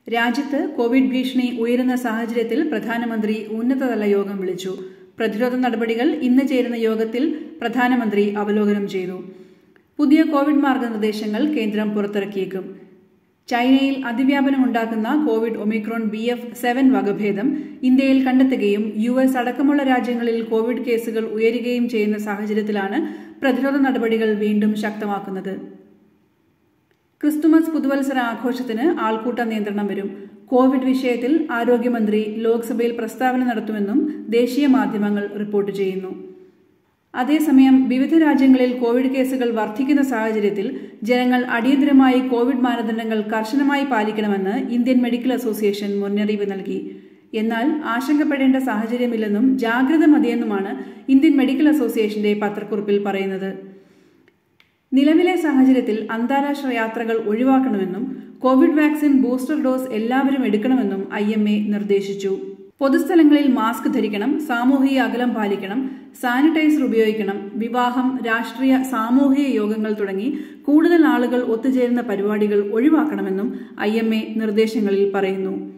രാജ്യത്ത് കോവിഡ് ഭീഷണി ഉയരുന്ന സാഹചര്യത്തിൽ പ്രധാനമന്ത്രി ഉന്നതതല യോഗം വിളിച്ചു പ്രതിരോധ നടപടികൾ ഇന്ന് ചേരുന്ന യോഗത്തിൽ പ്രധാനമന്ത്രി അവലോകനം ചെയ്തു പുതിയ കോവിഡ് മാർഗനിർദ്ദേശങ്ങൾ കേന്ദ്രം പുറത്തിറക്കിയേക്കും ചൈനയിൽ അതിവ്യാപനം ഉണ്ടാക്കുന്ന Covid Omicron B F seven വകഭേദം ഇന്ത്യയിൽ കണ്ടെത്തുകയും യു എസ് അടക്കമുള്ള രാജ്യങ്ങളിൽ കോവിഡ് കേസുകൾ ഉയരുകയും ചെയ്യുന്ന സാഹചര്യത്തിലാണ് പ്രതിരോധ നടപടികൾ വീണ്ടും ശക്തമാക്കുന്നത് ക്രിസ്തുമസ് പുതുവത്സര ആഘോഷത്തിന് ആൾക്കൂട്ട നിയന്ത്രണം വരും കോവിഡ് വിഷയത്തിൽ ആരോഗ്യമന്ത്രി ലോക്സഭയിൽ പ്രസ്താവന നടത്തുമെന്നും ദേശീയ മാധ്യമങ്ങൾ റിപ്പോർട്ട് ചെയ്യുന്നു അതേസമയം വിവിധ രാജ്യങ്ങളിൽ കോവിഡ് കേസുകൾ വർദ്ധിക്കുന്ന സാഹചര്യത്തിൽ ജനങ്ങൾ അടിയന്തരമായി കോവിഡ് മാനദണ്ഡങ്ങൾ കർശനമായി പാലിക്കണമെന്ന് ഇന്ത്യൻ മെഡിക്കൽ അസോസിയേഷൻ മുന്നറിയിപ്പ് നൽകി എന്നാൽ ആശങ്കപ്പെടേണ്ട സാഹചര്യമില്ലെന്നും ജാഗ്രത മതിയെന്നുമാണ് ഇന്ത്യൻ മെഡിക്കൽ അസോസിയേഷന്റെ പത്രക്കുറിപ്പിൽ പറയുന്നത് നിലവിലെ സാഹചര്യത്തിൽ അന്താരാഷ്ട്ര യാത്രകൾ ഒഴിവാക്കണമെന്നും കോവിഡ് വാക്സിൻ ബൂസ്റ്റർ ഡോസ് എല്ലാവരും എടുക്കണമെന്നും ഐ നിർദ്ദേശിച്ചു പൊതുസ്ഥലങ്ങളിൽ മാസ്ക് ധരിക്കണം സാമൂഹിക അകലം പാലിക്കണം സാനിറ്റൈസർ ഉപയോഗിക്കണം വിവാഹം രാഷ്ട്രീയ സാമൂഹിക യോഗങ്ങൾ തുടങ്ങി കൂടുതൽ ആളുകൾ ഒത്തുചേരുന്ന പരിപാടികൾ ഒഴിവാക്കണമെന്നും ഐ നിർദ്ദേശങ്ങളിൽ പറയുന്നു